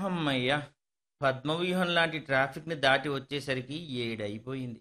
అమ్మయ్యా పద్మవ్యూహం లాంటి ట్రాఫిక్ని దాటి వచ్చేసరికి ఏడైపోయింది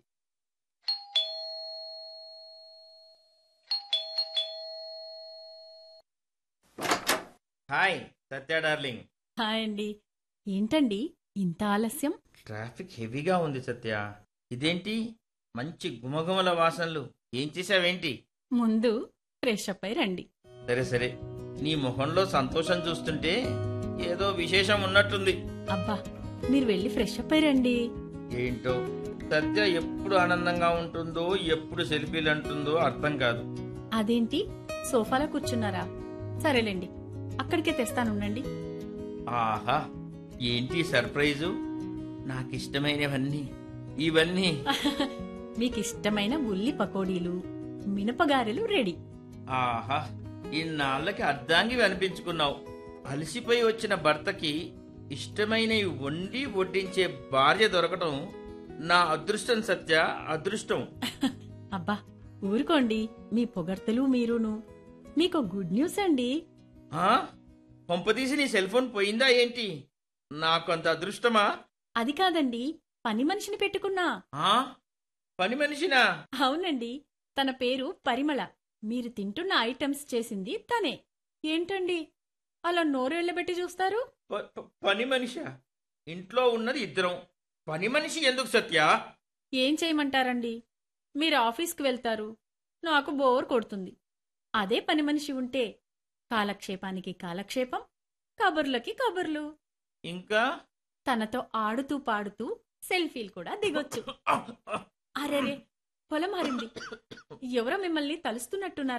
హాయ్ సత్య డార్లింగ్ హాయ్ అండి ఏంటండి ఇంత ఆలస్యం ట్రాఫిక్ హెవీగా ఉంది సత్య ఇదేంటి మంచి గుమగుమల వాసనలు ఏం చేసావేంటి ముందు ఫ్రెష్ అప్ అయి రండి సరే సరే నీ మొహంలో సంతోషం చూస్తుంటే ఏదో విశేషం ఉన్నట్టుంది అబ్బా మీరు వెళ్ళి ఫ్రెష్ అప్ అయి రండి ఏంటో సత్య ఎప్పుడు ఆనందంగా ఉంటుందో ఎప్పుడు సెల్ఫీలు అంటుందో అర్థం కాదు అదేంటి సోఫాలో కూర్చున్నారా సరేలేండి అక్కడికే తెస్తానుండండి ఆహా ఏంటి సర్ప్రైజు నాకిష్టమైనవన్నీ ఇవన్నీ మీకు ఇష్టమైన ఉల్లి పకోడీలు మినపగారెలు రెడీ ఆహా ఇన్నాళ్ళకి అర్ధాంగి అనిపించుకున్నావు అలసిపోయి వచ్చిన భర్తకి ఇష్టమైనవి వండి వడ్డించే భార్య దొరకటం నా అదృష్టం సత్య అదృష్టం అబ్బా ఊరుకోండి మీ పొగడ్తలు మీరును మీకు గుడ్ న్యూస్ అండి ఆ పంపదీసి నీ సెల్ ఫోన్ పోయిందా ఏంటి నాకు అంత అదృష్టమా అది కాదండి పని మనిషిని పెట్టుకున్నా ఆ పని మనిషినా అవునండి తన పేరు పరిమళ మీరు తింటున్న ఐటమ్స్ చేసింది తనే ఏంటండి అలా నోరు వెళ్ళబెట్టి చూస్తారు ప- ప- పని మనిషా ఇంట్లో ఉన్నది ఇద్దరం పని మనిషి ఎందుకు సత్య ఏం చేయమంటారండి మీరు ఆఫీస్కి వెళ్తారు నాకు బోర్ కొడుతుంది అదే పని మనిషి ఉంటే కాలక్షేపానికి కాలక్షేపం కబుర్లకి కబుర్లు ఇంకా తనతో ఆడుతూ పాడుతూ సెల్ఫీలు కూడా దిగొచ్చు అరెరే పొలం మారింది ఎవరో మిమ్మల్ని తలుస్తున్నట్టున్నారు